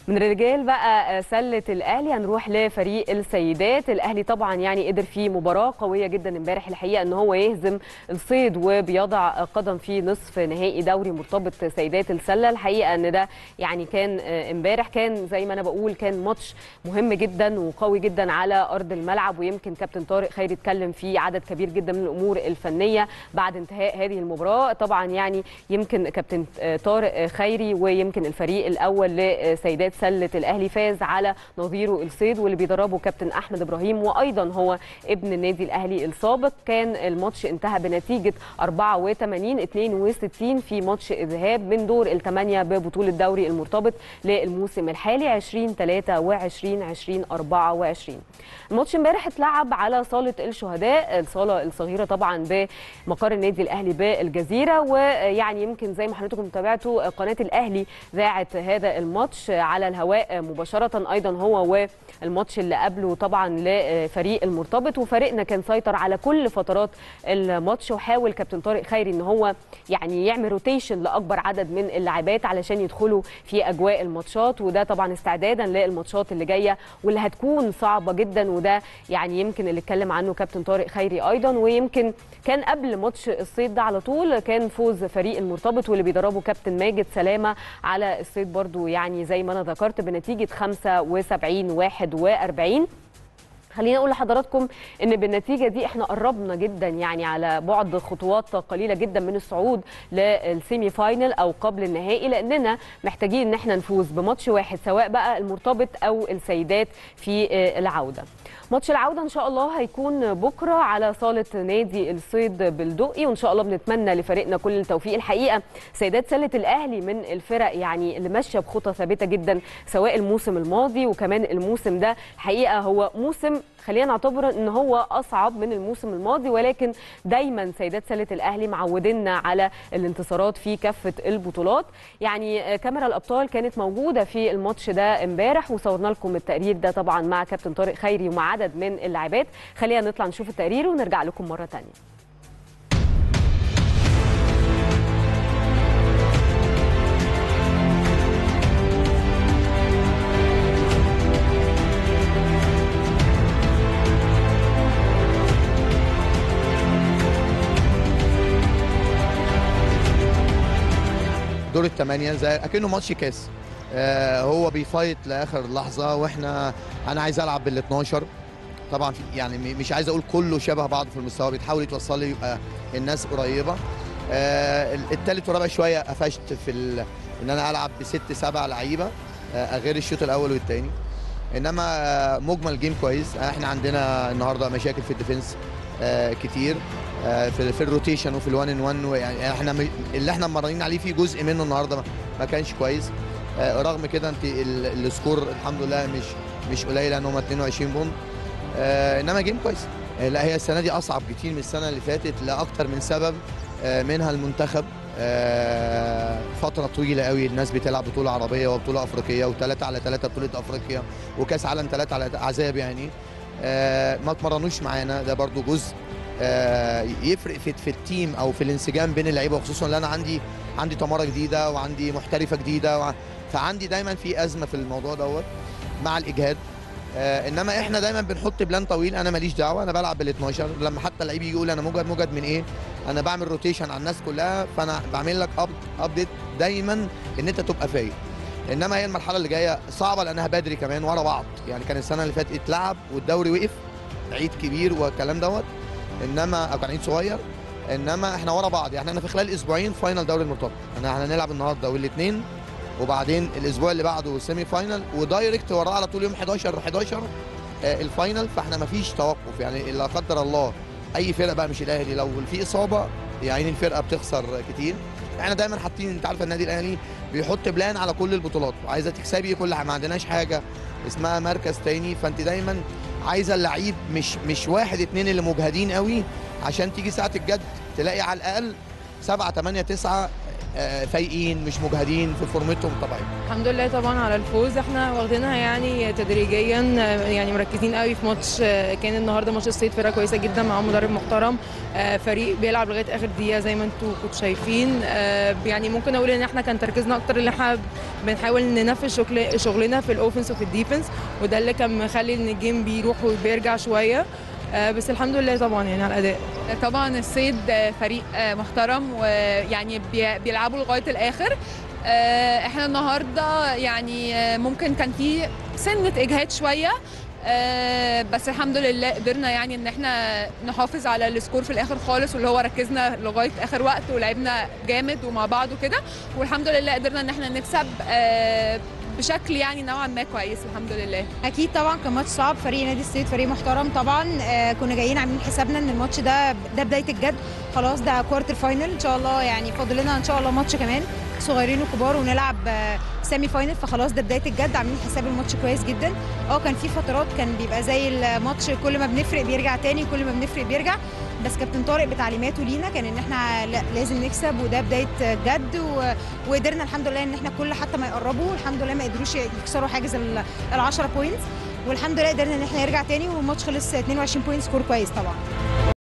من الرجال بقى سله الاهلي هنروح لفريق السيدات الاهلي طبعا يعني قدر في مباراه قويه جدا امبارح الحقيقه ان هو يهزم الصيد وبيضع قدم في نصف نهائي دوري مرتبط سيدات السله الحقيقه ان ده يعني كان امبارح كان زي ما انا بقول كان ماتش مهم جدا وقوي جدا على ارض الملعب ويمكن كابتن طارق خيري اتكلم في عدد كبير جدا من الامور الفنيه بعد انتهاء هذه المباراه طبعا يعني يمكن كابتن طارق خيري ويمكن الفريق الاول لسيدات سله الاهلي فاز على نظيره الصيد واللي بيدربه كابتن احمد ابراهيم وايضا هو ابن النادي الاهلي السابق كان الماتش انتهى بنتيجه 84 62 في ماتش الذهاب من دور الثمانيه ببطوله الدوري المرتبط للموسم الحالي 20 23 20 24 الماتش امبارح اتلعب على صاله الشهداء الصاله الصغيره طبعا بمقر النادي الاهلي بالجزيره ويعني يمكن زي ما حضراتكم تابعتوا قناه الاهلي ذاعت هذا الماتش على الهواء مباشره ايضا هو والماتش اللي قبله طبعا لفريق المرتبط وفريقنا كان سيطر على كل فترات الماتش وحاول كابتن طارق خيري ان هو يعني يعمل روتيشن لاكبر عدد من اللاعبات علشان يدخلوا في اجواء الماتشات وده طبعا استعدادا للماتشات اللي جايه واللي هتكون صعبه جدا وده يعني يمكن اللي اتكلم عنه كابتن طارق خيري ايضا ويمكن كان قبل ماتش الصيد ده على طول كان فوز فريق المرتبط واللي بيدربه كابتن ماجد سلامه على الصيد برضو يعني زي ما انا ذكرت بنتيجه 75 41 خليني اقول لحضراتكم ان بالنتيجه دي احنا قربنا جدا يعني على بعد خطوات قليله جدا من الصعود للسيمي فاينل او قبل النهائي لاننا محتاجين ان احنا نفوز بماتش واحد سواء بقى المرتبط او السيدات في العوده ماتش العوده ان شاء الله هيكون بكره على صاله نادي الصيد بالدقي وان شاء الله بنتمنى لفريقنا كل التوفيق الحقيقه سيدات سله الاهلي من الفرق يعني اللي ماشيه بخطى ثابته جدا سواء الموسم الماضي وكمان الموسم ده الحقيقه هو موسم خلينا نعتبر ان هو اصعب من الموسم الماضي ولكن دايما سيدات سله الاهلي معودينا على الانتصارات في كافه البطولات يعني كاميرا الابطال كانت موجوده في الماتش ده امبارح وصورنا لكم التقرير ده طبعا مع كابتن طارق خيري ومع عدد من اللاعبات خلينا نطلع نشوف التقرير ونرجع لكم مره ثانيه دور الثمانيه زي اكنه ماتش كاس آه هو بيفايت لاخر لحظه واحنا انا عايز العب بال 12 طبعا في يعني مش عايز اقول كله شبه بعض في المستوى بتحاول يتوصل لي يبقى الناس قريبه آه الثالث والرابع شويه قفشت في ان انا العب بست سبع لعيبه آه غير الشوط الاول والثاني انما آه مجمل جيم كويس احنا عندنا النهارده مشاكل في الديفنس آه كتير في في الروتيشن وفي الوان ان 1 يعني احنا اللي احنا مرنين عليه فيه جزء منه النهارده ما كانش كويس رغم كده انت السكور الحمد لله مش مش قليل ان هم 22 بونت انما جيم كويس لا هي السنه دي اصعب كتير من السنه اللي فاتت لاكتر من سبب منها المنتخب فتره طويله قوي الناس بتلعب بطوله عربيه وبطوله افريقيه وثلاثه على ثلاثه بطوله افريقيا وكاس عالم ثلاثه على عذاب يعني ما اتمرنوش معانا ده برضو جزء يفرق في في التيم او في الانسجام بين اللعيبه وخصوصا ان انا عندي عندي تماره جديده وعندي محترفه جديده و... فعندي دايما في ازمه في الموضوع دوت مع الاجهاد آه انما احنا دايما بنحط بلان طويل انا ماليش دعوه انا بلعب بال 12 لما حتى اللعيب يجي يقول انا مجهد مجهد من ايه انا بعمل روتيشن على الناس كلها فانا بعمل لك اب ابديت دايما ان انت تبقى فايق انما هي المرحله اللي جايه صعبه لانها بدري كمان ورا بعض يعني كان السنه اللي فاتت اتلعب والدوري وقف عيد كبير والكلام دوت انما او كان عيد صغير انما احنا ورا بعض يعني احنا في خلال اسبوعين فاينل دوري المرتبط احنا هنلعب النهارده والاثنين وبعدين الاسبوع اللي بعده سيمي فاينل ودايركت وراه على طول يوم 11 11 آه الفاينل فاحنا ما فيش توقف يعني لا قدر الله اي فرقه بقى مش الاهلي لو في اصابه يعني الفرقه بتخسر كتير احنا دايما حاطين انت عارف النادي الاهلي بيحط بلان على كل البطولات وعايزه تكسبي كل حاجه ما عندناش حاجه اسمها مركز تاني فانت دايما عايزه اللعيب مش مش واحد اتنين اللي مجهدين قوي عشان تيجي ساعه الجد تلاقي على الاقل سبعة تمانية تسعة آه، فايقين مش مجهدين في فورمتهم الطبيعيه الحمد لله طبعا على الفوز احنا واخدينها يعني تدريجيا يعني مركزين قوي في ماتش كان النهارده ماتش الصيد فرقه كويسه جدا معاهم مدرب محترم فريق بيلعب لغايه اخر دقيقه زي ما انتم كنتوا شايفين يعني ممكن اقول ان احنا كان تركيزنا اكتر اللي احنا بنحاول ننفذ شغل شغلنا في الاوفنس وفي الديفنس وده اللي كان مخلي ان الجيم بيروح وبيرجع شويه بس الحمد لله طبعا يعني على الاداء طبعا الصيد فريق محترم ويعني بيلعبوا لغايه الاخر احنا النهارده يعني ممكن كان في سنه اجهاد شويه بس الحمد لله قدرنا يعني ان احنا نحافظ على السكور في الاخر خالص واللي هو ركزنا لغايه اخر وقت ولعبنا جامد ومع بعض وكده والحمد لله قدرنا ان احنا نكسب بشكل يعني نوعا ما كويس الحمد لله اكيد طبعا كان ماتش صعب فريق نادي الصيد فريق محترم طبعا آه كنا جايين عاملين حسابنا ان الماتش ده ده بدايه الجد خلاص ده كوارتر فاينل ان شاء الله يعني فاضل لنا ان شاء الله ماتش كمان صغيرين وكبار ونلعب آه سيمي فاينل فخلاص ده بدايه الجد عاملين حساب الماتش كويس جدا اه كان في فترات كان بيبقى زي الماتش كل ما بنفرق بيرجع تاني كل ما بنفرق بيرجع بس كابتن طارق بتعليماته لينا كان ان احنا لازم نكسب وده بدايه جد و... وقدرنا الحمد لله ان احنا كل حتى ما يقربوا الحمد لله ما قدروش يكسروا حاجز ال 10 بوينتس والحمد لله قدرنا ان احنا نرجع تاني والماتش خلص 22 بوينت سكور كويس طبعا